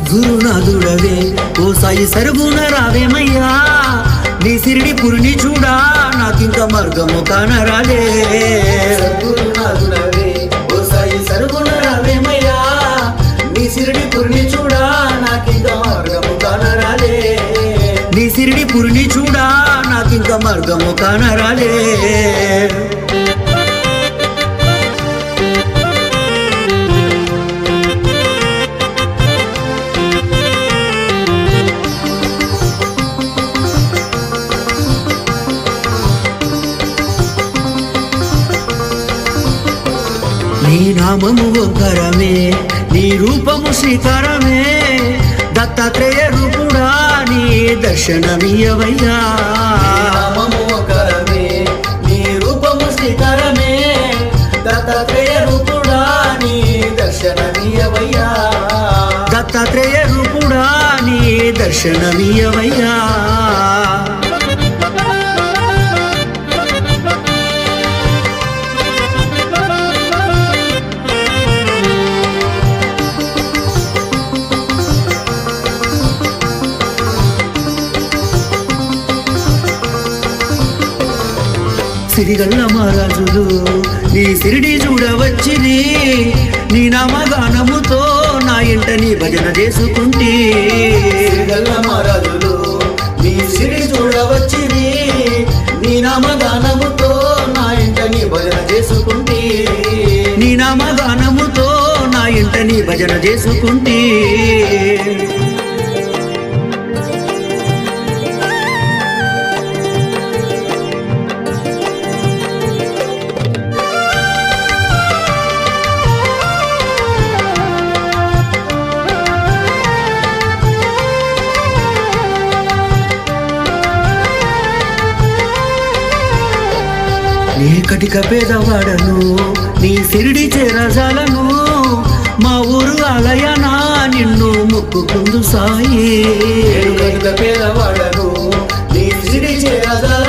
సద్గురునాథుడవే ఓ సాయి సరుగున రావేమయ్యా నీ సిరిడి పురిని చూడా నాకింక మార్గము కానరాలే సద్గురునాథుడవే ఓ సాయి సరుగున రావేమయ్యా నీ సిరిడి పురిని చూడా నాకింక మార్గము కానరాలే నీ సిరిడి పురిని చూడా నాకింక మార్గము కానరాలే నీ నామము ఓంకరమే నీ రూపము శ్రీకరమే దత్తాత్రేయ రూపుడా నీ దర్శనమీయవయ్యా నామము ఓంకరమే నీ రూపము శ్రీకరమే దత్తాత్రేయ రూపుడా నీ దర్శనమీయవయ్యా దత్తాత్రేయ రూపుడా నీ దర్శనమీయవయ్యా సిరిగల్ల మహారాజులు నీ సిరిడి చూడవచ్చిరి నీ నామగానముతో నా ఇంట నీ భజన చేసుకుంటే సిరిగల్ల మహారాజులు నీ సిరిడి చూడవచ్చిరి నీ నామగానముతో నా ఇంట నీ భజన చేసుకుంటే నీ నామగానముతో నా ఇంట నీ భజన చేసుకుంటే నీ కటిక పేదవాడను నీ సిరిడి చేరజాలను మా ఊరు ఆలయనా నిన్ను మొక్కుకుందు సాయి కటిక పేదవాడను నీ సిరిడి చేరజాలను